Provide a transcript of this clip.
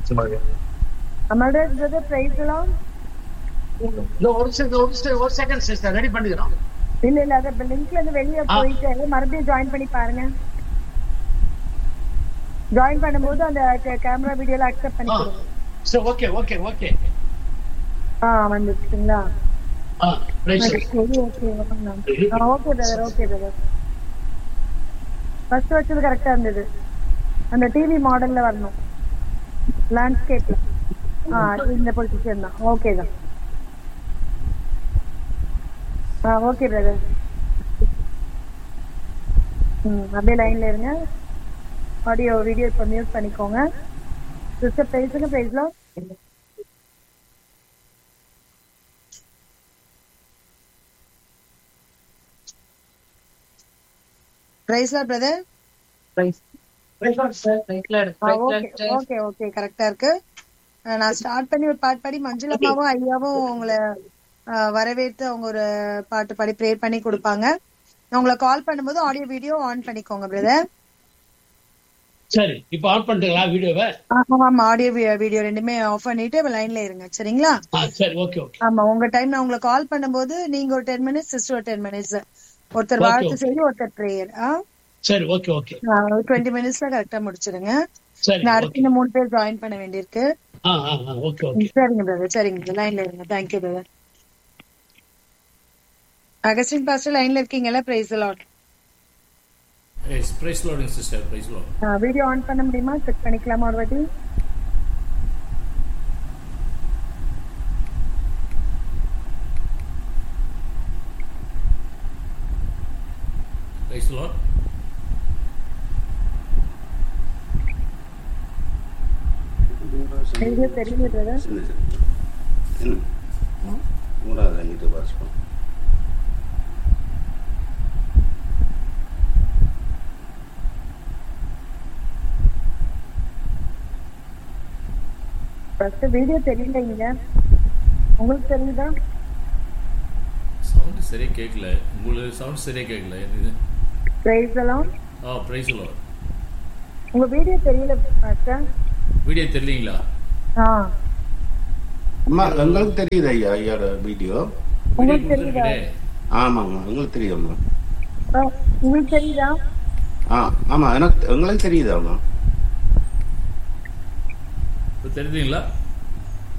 சும்மாவே Amarraj brother price எல்லாம் இந்த ஒரு செகண்ட் ஒரு செகண்ட் ஒரு செகண்ட் சிஸ்டர் ரெடி பண்ணிக்கிறோம் இல்ல இல்ல அத லிங்க்ல இருந்து வெளிய ஆ. போயிட்டு மறுபடியும் ஜாயின் பண்ணி பாருங்க ஜாயின் பண்ணும்போது அந்த கேமரா வீடியோல அக்செப்ட் ஆ பண்ணிக்கோங்க சரி ஓகே ஓகே ஓகே ஆ வந்துச்சுங்களா ஆ ரைட் சரி okay okay brother okay brother first வச்சது கரெக்டா இருந்தது அந்த டிவி மாடல்ல வரணும் லேண்ட்ஸ்கேப்ல ஆ இந்த பொசிஷன் தான் ஓகே தான் ஆ ஓகே பிரதர் ம் அப்படியே லைன்ல இருங்க ஆடியோ வீடியோ இப்போ மியூட் பண்ணிக்கோங்க சிஸ்டர் பேசுங்க பேசலாம் பிரைஸ்லா பிரதர் ஓகே ஓகே ஓகே கரெக்டா இருக்கு அஹ் நான் ஸ்டார்ட் பண்ணி ஒரு பாட்டு பாடி மஞ்சள் அம்மாவும் ஐயாவும் உங்களை அஹ், வரவேற்று அவங்க ஒரு பாட்டு பாடி ப்ரேயர் பண்ணி கொடுப்பாங்க நான் உங்களை கால் பண்ணும்போது ஆடியோ வீடியோ ஆன் பண்ணிக்கோங்க பிரதர் சரி இப்போ ஆன் பண்ணிட்டீங்களா வீடியோவை ஆமா ஆடியோ வீடியோ ரெண்டுமே ஆஃப் பண்ணிட்டு லைன்ல இருங்க சரிங்களா ஆ சரி ஓகே ஓகே ஆமா உங்க டைம் நான் உங்களை கால் பண்ணும்போது நீங்க ஒரு டென் மினிட்ஸ் சிஸ்டர் ஒரு டென் மினிட்ஸ் ஒருத்தர் Okay, வாழ்த்து okay. செய்தி ஒருத்தர் ப்ரேயர் ஆ சரி ஓகே ஓகே டுவெண்ட்டி மினிட்ஸ்ல கரெக்டா முடிச்சிருங்க சரி நான் அடுத்து ஓகே இந்த மூணு பேர் ஜாயின் பண்ண வேண்டியிருக்கு ஆ ஆ ஆ ஓகே ஓகே சரிங்க பிரதர் சரிங்க லைன்ல இருங்க தேங்க்யூ பிரதர் அகஸ்டின் பாஸ்டர் லைன்ல இருக்கீங்கல்ல praise Lord yes praise loading sister praise Lord video on பண்ண முடியுமா செக் பண்ணிக்கலாமா ஒரு வாட்டி பிரைஸ் லோட் வீடியோ தெரியல பிரதர் சின்ன சின்ன என்ன மூணாவது அங்கிட்டு வாசிப்போம் ஃபர்ஸ்ட் வீடியோ தெரியலைங்க உங்களுக்கு தெரியுதா சவுண்ட் சரியா கேட்கல உங்களுக்கு சவுண்ட் சரியா கேட்கல இது பிரைஸ் எல்லாம் ஆ பிரைஸ் லோட் உங்க வீடியோ தெரியல பாஸ்டர் வீடியோ தெரியலீங்களா ஆ அம்மா எங்களுக்கு தெரியுது ஐயா ஐயாவோட வீடியோ வீடியோ உங்களுக்கு தெரியுதா கொடுத்துருக்கே ஆமாங்க எங்களுக்கு தெரியுதும்மா ஆ, உங்களுக்கு தெரியுதா ஆ ஆமாம் எனக்கு எங்களுக்கு தெரியுதாம்மா இப்போ தெரியுதுங்களா